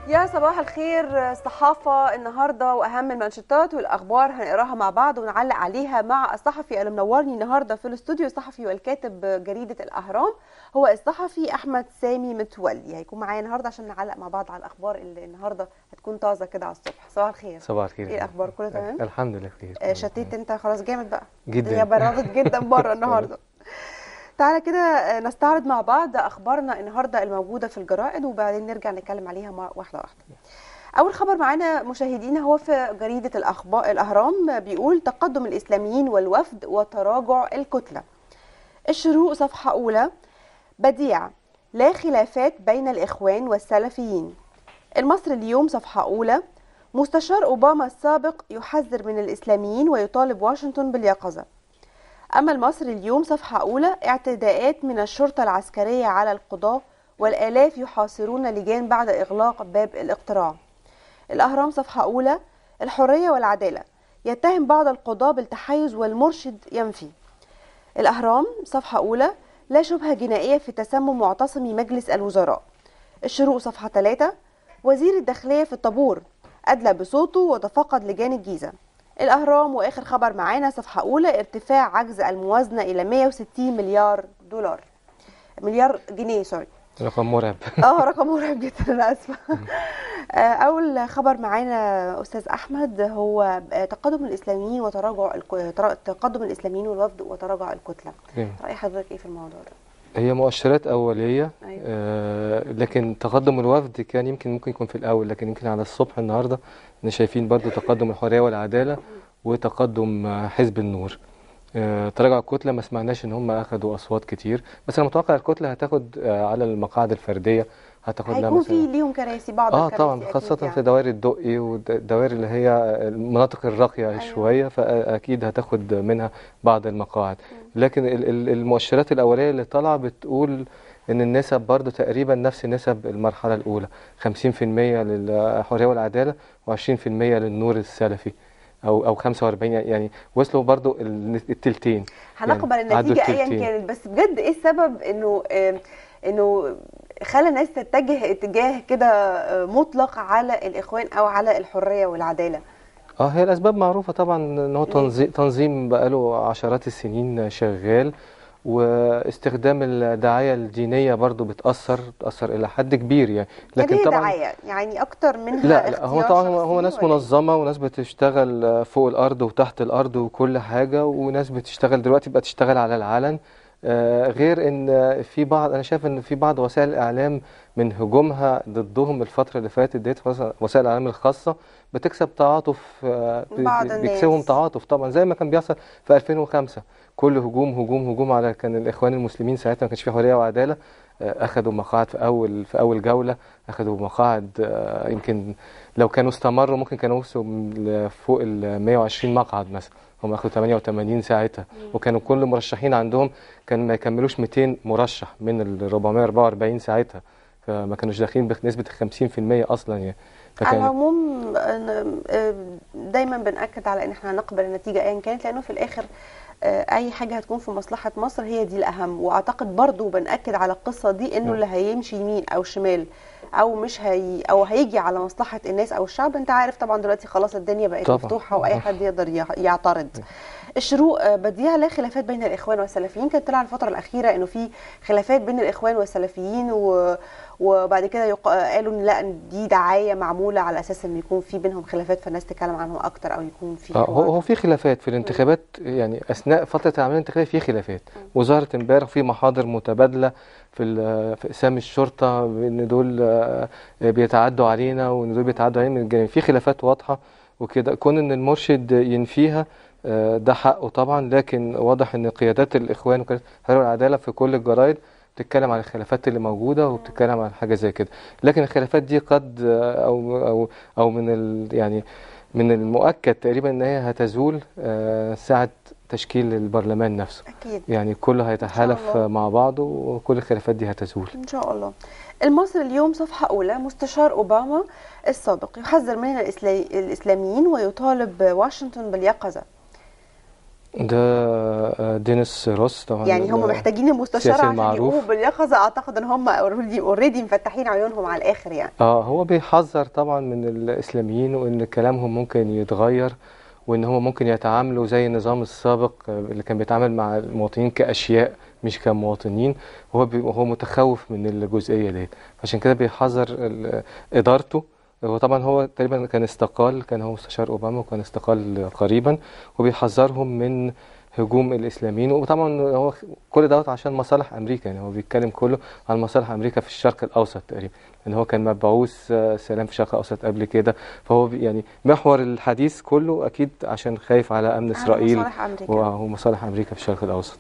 يا صباح الخير الصحافة النهاردة وأهم المنشطات والأخبار هنقراها مع بعض ونعلق عليها مع الصحفي اللي منورني النهاردة في الاستوديو الصحفي والكاتب جريدة الأهرام هو الصحفي أحمد سامي متولي هيكون معايا النهاردة عشان نعلق مع بعض على الأخبار اللي النهاردة هتكون طازة كده على الصبح صباح الخير صباح الخير إيه الأخبار كله تمام؟ الحمد لله بخير آه، شتيت أنت خلاص جامد بقى جدا. الدنيا بردت جدا بره النهاردة تعالى كده آه، نستعرض مع بعض اخبارنا النهارده الموجوده في الجرائد وبعدين نرجع نتكلم عليها مع- واحده واحده. اول خبر معانا مشاهدينا هو في جريده الاخبار الاهرام بيقول تقدم الاسلاميين والوفد وتراجع الكتله. الشروق صفحه اولى بديع لا خلافات بين الاخوان والسلفيين. المصري اليوم صفحه اولى مستشار اوباما السابق يحذر من الاسلاميين ويطالب واشنطن باليقظه. أما المصري اليوم صفحة أولى اعتداءات من الشرطة العسكرية على القضاة والآلاف يحاصرون لجان بعد إغلاق باب الاقتراع الأهرام صفحة أولى الحرية والعدالة يتهم بعض القضاة بالتحيز والمرشد ينفي الأهرام صفحة أولى لا شبهة جنائية في تسمم معتصمي مجلس الوزراء الشروق صفحة 3 وزير الداخلية في الطابور أدلى بصوته وتفقد لجان الجيزة الأهرام وآخر خبر معانا صفحة أولى ارتفاع عجز الموازنة إلى 160 مليار دولار مليار جنيه سوري رقم مرعب اه رقم مرعب جدا انا اسفه آه، اول خبر معانا استاذ احمد هو آه، تقدم الاسلاميين وتراجع الك- ترا- تقدم الاسلاميين والوفد وتراجع الكتله جميل. راي حضرتك ايه في الموضوع ده هي مؤشرات أولية أيوة. آه لكن تقدم الوفد كان يمكن ممكن يكون في الأول لكن يمكن على الصبح النهاردة احنا شايفين برضو تقدم الحرية والعدالة وتقدم آه، حزب النور آه تراجع الكتلة ما سمعناش إن هم أخدوا أصوات كتير بس أنا متوقع الكتلة هتاخد آه على المقاعد الفردية هتاخد لها هيكون مثلا في ليهم كراسي بعض اه الكراسي طبعا أكيد خاصة يعني. في دوائر الدقي والدوائر اللي هي المناطق الراقية أيوة. شوية فأكيد هتاخخد منها بعض المقاعد لكن ال- ال- المؤشرات الأولية اللي طالعة بتقول إن النسب برضو تقريبا نفس نسب المرحلة الأولى 50% للحرية والعدالة و20% للنور السلفي أو أو 45 يعني وصلوا برضو ال- التلتين هنقبل يعني عدوا النتيجه ايا التلتين. كانت بس بجد ايه السبب انه آه، انه خلى الناس تتجه اتجاه كده آه، مطلق على الاخوان او على الحريه والعداله اه هي الاسباب معروفه طبعا ان هو ليه؟ تنظيم تنظيم بقاله عشرات السنين شغال واستخدام الدعايه الدينيه برضو بتاثر بتاثر الى حد كبير يعني لكن لكن هي طبعا دعايه يعني اكتر منها لا لا هو اختيار طبعا هو, هو شخصي ناس ولا إيه؟ منظمه وناس بتشتغل فوق الارض وتحت الارض وكل حاجه وناس بتشتغل دلوقتي بقى تشتغل على العلن آه، غير ان في بعض انا شايف ان في بعض وسائل الاعلام من هجومها ضدهم الفتره اللي فاتت ديت خاصة وسائل الاعلام الخاصه بتكسب تعاطف آه، ب- بعض ب- الناس. بيكسبهم تعاطف طبعا زي ما كان بيحصل في 2005 كل هجوم هجوم هجوم على كان الاخوان المسلمين ساعتها ما كانش في حريه وعداله آه، اخذوا مقاعد في اول في اول جوله اخذوا مقاعد آه، يمكن لو كانوا استمروا ممكن كانوا وصلوا ل- فوق ال 120 مقعد مثلا هم اخذوا 88 ساعتها وكانوا كل مرشحين عندهم كان ما يكملوش 200 مرشح من ال 444 ساعتها فما كانوش داخلين بنسبه 50% اصلا يعني على فكان العموم أنا- آه، دايما بنأكد على ان احنا نقبل النتيجه ايا كانت لانه في الاخر آه، اي حاجه هتكون في مصلحه مصر هي دي الاهم واعتقد برضو بنأكد على القصه دي انه نعم. اللي هيمشي يمين او شمال او مش هي او هيجي على مصلحه الناس او الشعب انت عارف طبعا دلوقتي خلاص الدنيا بقت طبعا. مفتوحه واي حد يقدر يع- يعترض الشروق آه، بديع لا خلافات بين الاخوان والسلفيين كانت طلع الفتره الاخيره انه في خلافات بين الاخوان والسلفيين و... وبعد كده يق... قالوا ان لا إن دي دعايه معموله على اساس ان يكون في بينهم خلافات فالناس تتكلم عنهم اكتر او يكون في آه، هو حوار. هو في خلافات في الانتخابات يعني اثناء فتره العمليه الانتخابيه في خلافات وظهرت امبارح في محاضر متبادله في ال- في اقسام الشرطه ان دول آه، بيتعدوا علينا وان دول بيتعدوا علينا من الجانب في خلافات واضحه وكده كون ان المرشد ينفيها آه، ده حقه طبعا لكن واضح ان قيادات الاخوان وقيادات الحريه والعداله في كل الجرايد بتتكلم عن الخلافات اللي موجوده وبتتكلم عن حاجه زي كده لكن الخلافات دي قد آه، او او او من ال يعني من المؤكد تقريبا ان هي هتزول آه، ساعه تشكيل البرلمان نفسه اكيد يعني كله هيتحالف الله. مع بعضه وكل الخلافات دي هتزول ان شاء الله المصري اليوم صفحة أولى مستشار أوباما السابق يحذر من الإسلا- الإسلاميين ويطالب واشنطن باليقظة ده آه، دينيس روس طبعا يعني هم ال- محتاجين المستشار السياسي عشان المعروف. يقوموا باليقظه اعتقد ان هم اوريدي اوريدي مفتحين عيونهم على الاخر يعني اه هو بيحذر طبعا من الاسلاميين وان كلامهم ممكن يتغير وان هم ممكن يتعاملوا زي النظام السابق آه، اللي كان بيتعامل مع المواطنين كاشياء مش كمواطنين وهو بي- وهو متخوف من الجزئيه ديت عشان كده بيحذر ال- ادارته هو طبعا هو تقريبا كان استقال كان هو مستشار اوباما وكان استقال قريبا وبيحذرهم من هجوم الاسلاميين وطبعا هو كل دوت عشان مصالح امريكا يعني هو بيتكلم كله عن مصالح امريكا في الشرق الاوسط تقريبا ان هو كان مبعوث آه، سلام في الشرق الاوسط قبل كده فهو بي- يعني محور الحديث كله اكيد عشان خايف على امن على اسرائيل مصالح امريكا ومصالح امريكا في الشرق الاوسط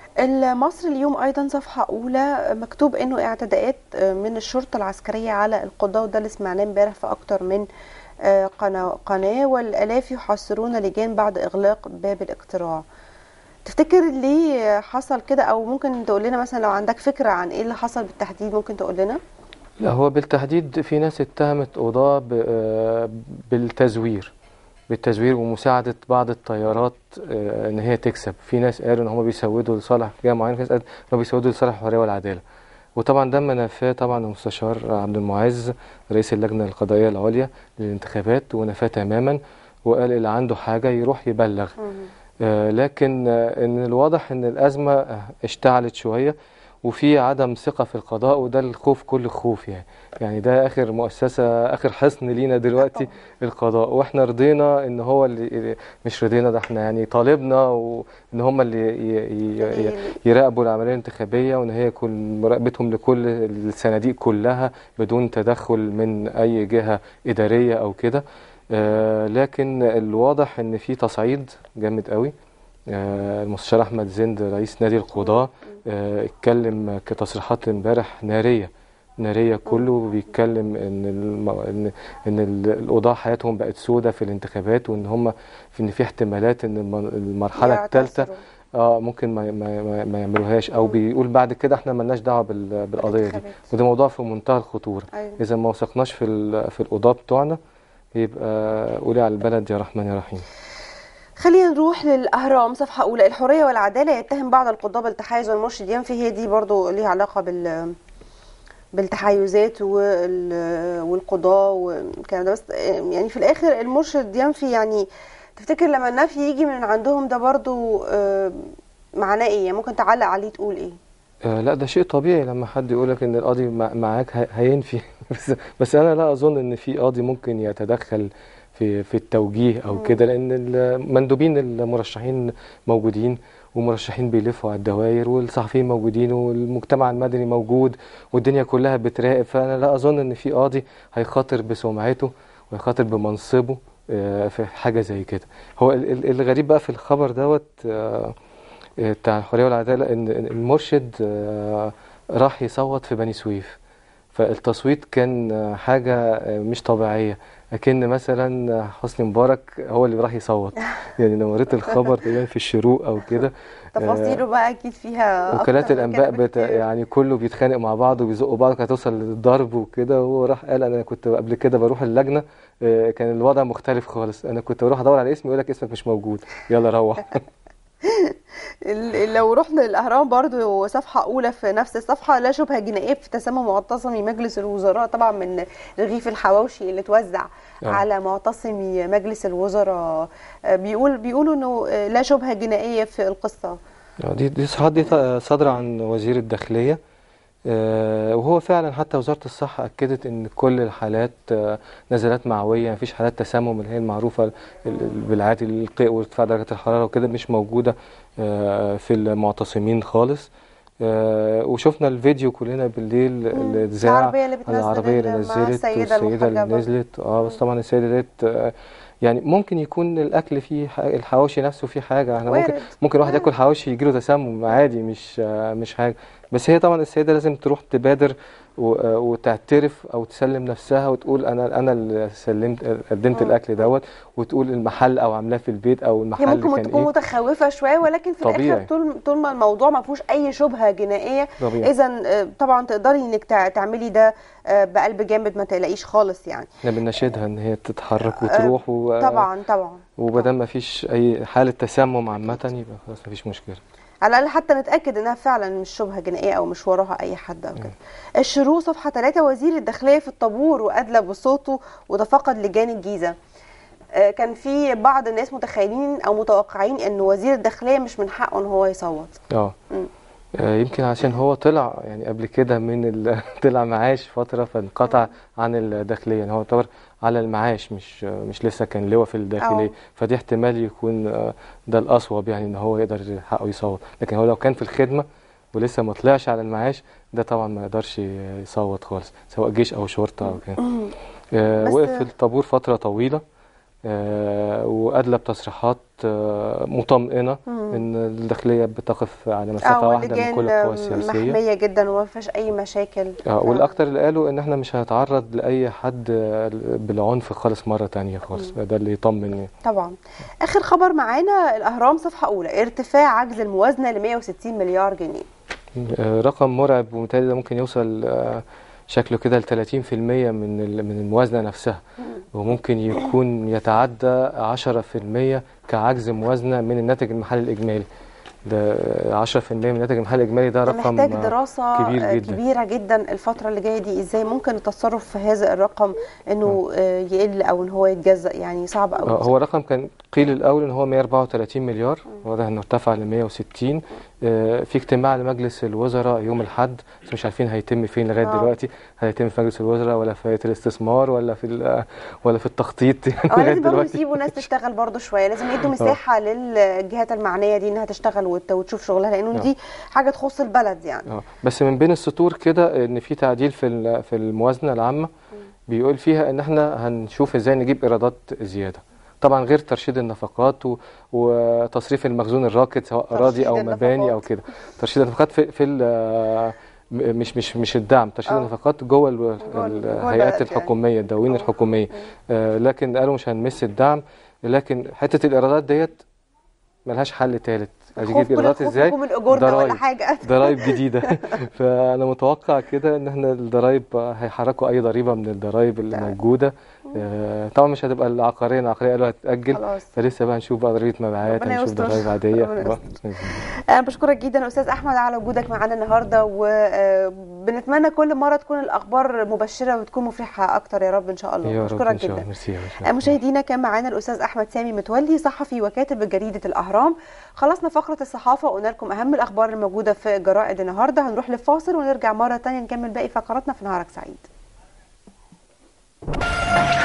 مصر اليوم ايضا صفحه اولى مكتوب انه اعتداءات من الشرطه العسكريه على القضاه وده اللي سمعناه امبارح في اكتر من آه، قناه قناه والالاف يحاصرون لجان بعد اغلاق باب الاقتراع تفتكر ليه حصل كده او ممكن تقول لنا مثلا لو عندك فكره عن ايه اللي حصل بالتحديد ممكن تقول لنا لا هو بالتحديد في ناس اتهمت قضاة ب- آه، بالتزوير بالتزوير ومساعدة بعض التيارات آه، ان هي تكسب في ناس قالوا ان هم بيسودوا لصالح جهة معينة في ناس قالت ان هم بيسودوا لصالح الحرية والعدالة وطبعا ده منافاه طبعا المستشار عبد المعز رئيس اللجنة القضائية العليا للانتخابات ونفاه تماما وقال اللي عنده حاجة يروح يبلغ آه، لكن آه، ان الواضح ان الازمه آه، اشتعلت شويه وفي عدم ثقه في القضاء وده الخوف كل خوف يعني يعني ده اخر مؤسسه اخر حصن لينا دلوقتي القضاء واحنا رضينا ان هو اللي مش رضينا ده احنا يعني طالبنا وان هم اللي ي- ي- ي- يراقبوا العمليه الانتخابيه وان هي يكون مراقبتهم لكل الصناديق كلها بدون تدخل من اي جهه اداريه او كده آه، لكن الواضح ان في تصعيد جامد قوي آه، المستشار احمد زند رئيس نادي القضاه آه، اتكلم كتصريحات امبارح ناريه ناريه كله بيتكلم ان الم... ان ان ال- القضاه حياتهم بقت سودة في الانتخابات وان هم في ان في احتمالات ان الم- المرحله الثالثه يعتصروا. اه ممكن ما ما ما- ما يعملوهاش او بيقول بعد كده احنا ملناش دعوه بال- بالقضيه دي بالانتخابات. وده موضوع في منتهى الخطوره أيوة. اذا ما وثقناش في ال- في القضاه بتوعنا يبقى قولي على البلد يا رحمن يا رحيم خلينا نروح للأهرام صفحة أولى الحرية والعدالة يتهم بعض القضاة بالتحيز والمرشد ينفي هي دي برضو ليها علاقة بال بالتحيزات وال- والقضاة والكلام ده بس يعني في الآخر المرشد ينفي يعني تفتكر لما النفي يجي من عندهم ده برضو آه، معناه ايه يعني ممكن تعلق عليه تقول ايه آه لا ده شيء طبيعي لما حد يقولك ان القاضي مع- معاك هي- هينفي بس, بس انا لا اظن ان في قاضي ممكن يتدخل في في التوجيه او كده لان المندوبين المرشحين موجودين ومرشحين بيلفوا على الدوائر والصحفيين موجودين والمجتمع المدني موجود والدنيا كلها بتراقب فانا لا اظن ان في قاضي هيخاطر بسمعته ويخاطر بمنصبه آه، في حاجه زي كده هو ال- ال- الغريب بقى في الخبر دوت آه، بتاع الحرية والعدالة إن إن المرشد آه، راح يصوت في بني سويف فالتصويت كان آه، حاجة آه، مش طبيعية أكن مثلا حسني مبارك هو اللي راح يصوت يعني لما قريت الخبر تقريبا في الشروق أو كده تفاصيله بقى اكيد فيها وكالات أكتر من كده الأنباء بت... بكتير. يعني كله بيتخانق مع بعض وبيزقوا بعض كانت هتوصل للضرب وكده وهو راح قال أنا كنت قبل كده بروح اللجنة آه، كان الوضع مختلف خالص أنا كنت بروح أدور على اسمي يقول لك اسمك مش موجود يلا روح ال- لو رحنا للاهرام برضو صفحه اولى في نفس الصفحه لا شبهه جنائيه في تسمم معتصمي مجلس الوزراء طبعا من رغيف الحواوشي اللي توزع آه. على معتصمي مجلس الوزراء آه، بيقول بيقولوا انه آه، لا شبهه جنائيه في القصه آه، دي دي صحات دي ط- صادرة عن وزير الداخلية آه، وهو فعلا حتى وزارة الصحة أكدت إن كل الحالات آه، نزلات معوية مفيش حالات تسمم اللي هي المعروفة ال- ال- بالعادي القيء وارتفاع درجة الحرارة وكده مش موجودة آه، في المعتصمين خالص آه، وشفنا الفيديو كلنا بالليل اللي اتذاع العربية اللي بتنزل العربية اللي مع نزلت السيدة والسيدة اللي المحجبة. نزلت اه بس طبعا السيدة ديت آه، يعني ممكن يكون الأكل فيه ح- الحواوشي نفسه فيه حاجة احنا ممكن وارد. ممكن واحد وارد. ياكل حواوشي يجيله تسمم عادي مش آه، مش حاجة بس هي طبعا السيدة لازم تروح تبادر و- آه، وتعترف او تسلم نفسها وتقول انا انا اللي سلمت قدمت مم. الاكل دوت وتقول المحل او عاملاه في البيت او هي المحل ممكن كان تكون ايه متخوفه شويه ولكن في الاخر طبيعي. طول طول ما الموضوع ما فيهوش اي شبهه جنائيه طبيعي اذا آه، طبعا تقدري انك تع- تعملي ده آه، بقلب جامد ما تقلقيش خالص يعني احنا بنناشدها ان هي تتحرك وتروح و... طبعا طبعا وبدل ما فيش اي حاله تسمم عامه يبقى خلاص ما فيش مشكله على الاقل حتى نتاكد انها فعلا مش شبهه جنائيه او مش وراها اي حد او كده الشروق صفحه 3 وزير الداخليه في الطابور وادلى بصوته وتفقد لجان الجيزه آه، كان في بعض الناس متخيلين او متوقعين ان وزير الداخليه مش من حقه ان هو يصوت اه مم. آه، يمكن عشان هو طلع يعني قبل كده من ال... طلع معاش فتره فانقطع عن الداخليه يعني هو يعتبر على المعاش مش مش لسه كان لواء في الداخليه أه. فدي احتمال يكون آه، ده الاصوب يعني ان هو يقدر حقه يصوت لكن هو لو كان في الخدمه ولسه ما طلعش على المعاش ده طبعا ما يقدرش يصوت خالص سواء جيش او شرطه او كده آه، بس- وقف في الطابور فتره طويله آه، وادلى بتصريحات آه، مطمئنه ان الداخليه بتقف على مسافه اه واحده من كل القوى واللجان السياسيه محميه جدا وما فيهاش اي مشاكل آه، والاكتر اللي قالوا ان احنا مش هنتعرض لاي حد آه، بالعنف خالص مره تانية خالص ده اللي يطمن يعني. طبعا اخر خبر معانا الاهرام صفحه اولى ارتفاع عجز الموازنه ل 160 مليار جنيه آه، رقم مرعب ومتهيألي ده ممكن يوصل آه، شكله كده ل 30% من ال- من الموازنه نفسها وممكن يكون يتعدى 10% كعجز موازنه من الناتج المحلي الاجمالي ده 10% من الناتج المحلي الاجمالي ده ده رقم محتاج آه، دراسة كبير آه، جدا. كبيرة جدا الفترة اللي جاية دي ازاي ممكن التصرف في هذا الرقم انه آه، يقل او ان هو يتجزأ يعني صعب آه، قوي هو الرقم كان قيل الاول ان هو 134 مليار واضح انه ارتفع ل 160 آه، في اجتماع لمجلس الوزراء يوم الاحد بس مش عارفين هيتم فين لغايه آه. دلوقتي هيتم في مجلس الوزراء ولا في هيئه الاستثمار ولا في ال- ولا في التخطيط يعني اه لغايه لازم برضه دلوقتي يسيبوا ناس تشتغل برضه شوية لازم يدوا مساحة للجهات المعنية دي انها تشتغل وت- وتشوف شغلها لانه آه. دي حاجة تخص البلد يعني اه بس من بين السطور كده ان في تعديل في ال- في الموازنه العامه بيقول فيها ان احنا هنشوف ازاي نجيب ايرادات زياده طبعا غير ترشيد النفقات و- وتصريف المخزون الراكد سواء اراضي او ترشيد مباني او النفقات. كده ترشيد النفقات في في ال- م- مش مش مش الدعم ترشيد آه. النفقات جوه ال- جوه- جوه الهيئات البلد يعني. الحكوميه الدواوين آه. الحكوميه آه، لكن قالوا مش هنمس الدعم لكن حته الايرادات ديت ملهاش حل ثالث عايز خوف يجيب كل ايرادات الخوف ازاي يكون من اجورنا ولا ضرايب. حاجة ضرايب جديده فانا متوقع كده ان احنا الضرايب هيحركوا اي ضريبه من الضرايب اللي تمام. موجوده آه، طبعا مش هتبقى العقاريه العقاريه قالوا هتتاجل خلاص فلسه بقى نشوف بقى ضريبه مبيعات ربنا هنشوف يستر. ضرايب عاديه ربنا بقى. انا بشكرك جدا استاذ احمد على وجودك معانا النهارده وبنتمنى كل مره تكون الاخبار مبشره وتكون مفرحه اكتر يا رب ان شاء الله يا رب بشكرك ان شاء الله جدا ميرسي يا باشا. مشاهدينا كان معانا الاستاذ احمد سامي متولي صحفي وكاتب بجريده الاهرام خلصنا فقره الصحافه وقلنا لكم اهم الاخبار الموجوده في جرائد النهارده هنروح لفاصل ونرجع مره تانية نكمل باقي فقراتنا في نهارك سعيد